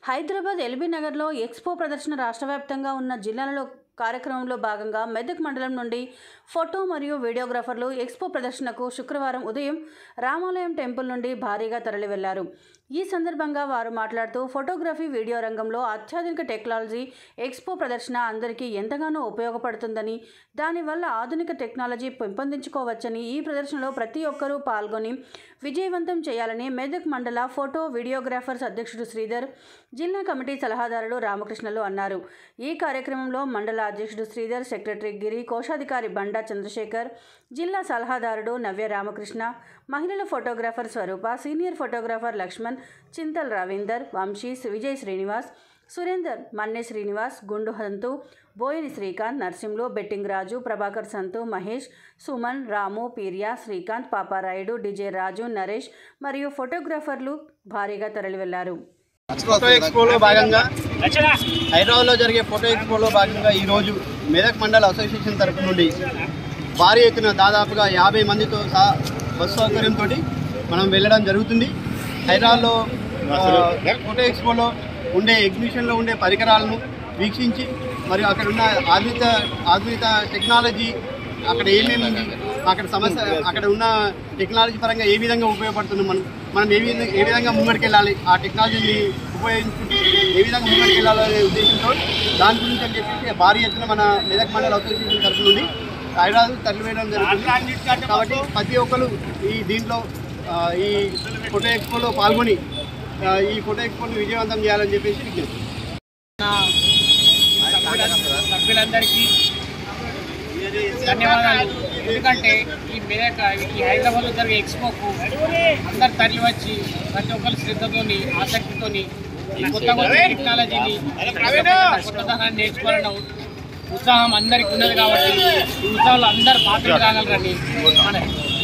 Hyderabad LB నగర్లో expo ప్రదర్శన రాష్ట్ర వ్యాప్తంగా ఉన్న జిల్లాలలో కార్యక్రమంలో భాగంగా మెదక్ మండలం నుండి ఫోటో మరియు వీడియోగ్రాఫర్లు ఎక్స్పో ప్రదర్శనకు శుక్రవారం ఉదయం రామాలయం టెంపుల్ నుండి భారీగా తరలి వెళ్లారు ఈ సందర్భంగా వారు మాట్లాడుతూ ఫోటోగ్రఫీ వీడియో రంగంలో అత్యాధునిక టెక్నాలజీ ఎక్స్పో ప్రదర్శన అందరికీ ఎంతగానో ఉపయోగపడుతుందని దానివల్ల ఆధునిక టెక్నాలజీ పెంపొందించుకోవచ్చని ఈ ప్రదర్శనలో ప్రతి ఒక్కరూ పాల్గొని విజయవంతం చేయాలని మెదక్ మండల ఫోటో వీడియోగ్రాఫర్స్ అధ్యక్షుడు శ్రీధర్ జిల్లా కమిటీ సలహాదారుడు రామకృష్ణలు అన్నారు ఈ కార్యక్రమంలో మండల అధ్యక్షుడు శ్రీధర్ సెక్రటరీ గిరి కోశాధికారి బండా చంద్రశేఖర్ జిల్లా సలహాదారుడు నవ్య రామకృష్ణ మహిళల photographer Swaroopa senior photographer Lakshman Chintal Ravinder Vamshi Vijay Srinivas Surender Manne Srinivas Gundu Hanthu Boyini Srikanth Narsimhulu betting Raju Prabhakar Santhu Mahesh Suman Ramu Peerya Srikanth Paparayudu DJ Raju Naresh మరియు ఫోటోగ్రాఫర్లు భారీగా తరలి వెళ్లారు ఫోటో ఎక్స్పోలో భాగంగా హైదరాబాద్లో జరిగే ఫోటో ఎక్స్పోలో భాగంగా ఈరోజు మెదక్ మండల అసోసియేషన్ తరపు నుండి భారీ ఎత్తున దాదాపుగా యాభై మందితో సహా బస్సు సౌకర్యంతో మనం వెళ్ళడం జరుగుతుంది హైదరాబాద్లో ఆ, ఫోటో ఎక్స్పోలో ఉండే ఎగ్జిబిషన్లో ఉండే పరికరాలను వీక్షించి మరియు అక్కడ ఉన్న ఆధునిక ఆధునిక టెక్నాలజీ అక్కడ ఏమేమి ఉంది అక్కడ సమస్య అక్కడ ఉన్న టెక్నాలజీ పరంగా ఏ విధంగా ఉపయోగపడుతుంది మనం మనం ఏ విధంగా ఏ విధంగా ముంగడికి వెళ్ళాలి ఆ టెక్నాలజీని ఉపయోగించుకుంటూ ఏ విధంగా ముంగడికి వెళ్ళాలనే ఉద్దేశంతో దాని గురించి అని చెప్పేసి భారీ ఎత్తున మన మెదక్ మండల అసోసియేషన్ తరఫు నుండి హైదరాబాద్ తరలివేయడం జరుగుతుంది కాబట్టి ప్రతి ఒక్కరు ఈ దీంట్లో ఆ, ఈ ఫోటో ఎక్స్పోలో పాల్గొని ఆ, ఈ ఫోటో ఎక్స్పోను విజయవంతం చేయాలని చెప్పేసి విజ్ఞప్తి సభ్యులందరికీ ధన్యవాదాలు ఎందుకంటే ఈ మెదక్ ఈ హైదరాబాద్లో జరిగే ఎక్స్పోకు అందరు తరలి వచ్చి ప్రతి ఒక్కరు శ్రద్ధతోని ఆసక్తితోని ఈ కొత్త కొత్త టెక్నాలజీని కొత్తదనాన్ని నేర్చుకోవాలన్న ఉత్సాహం అందరికీ ఉన్నది కాబట్టి ఈ ఉత్సాహంలో అందరు పాత్రలు కాగలరని మన